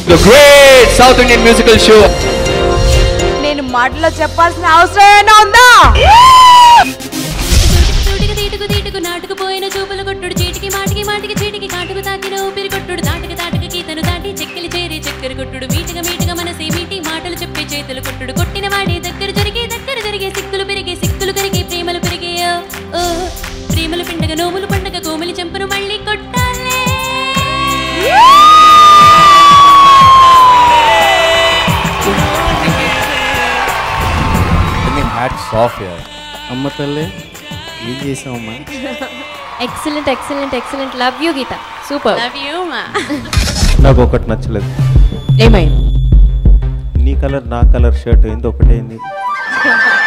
The great South Indian musical show. నేను మాటలో చెప్పాల్సిన అవసరం ఏమైనా ఉందా చూటికి తీటుకు తీటుకు నాటుకుపోయిన చూపులు కొట్టుడు చీటికి మాటికి మాటికి చీటికి కాటుకు తాకిన ఊపిరి కొట్టుడు దాటక దాటక గీతను దాటి చెక్కిలి చేరి చక్కెర కొట్టుడు మీటిగా మీటిగా మనసే మీటి మాటలు చెప్పే చేతులు కొట్టుడు కొట్టిన వాడి దగ్గర జరిగే దగ్గర జరిగే సిక్కులు పెరిగే సిక్కులు కరిగే ప్రేమలు పెరిగే ఓ ప్రేమలు పిండగ నోములు పండగ కోమలి చెంపను మళ్ళీ కొట్టాలే హ్యాట్స్ ఆఫ్ యార్ అమ్మ తల్లి ఏం చేసావమ్మా excellent excellent excellent love you Geetha super love you మా నాకు ఒకటి నచ్చలేదు ఏమైంది నీ కలర్ నా కలర్ షర్ట్ ఏంది ఒకటేంది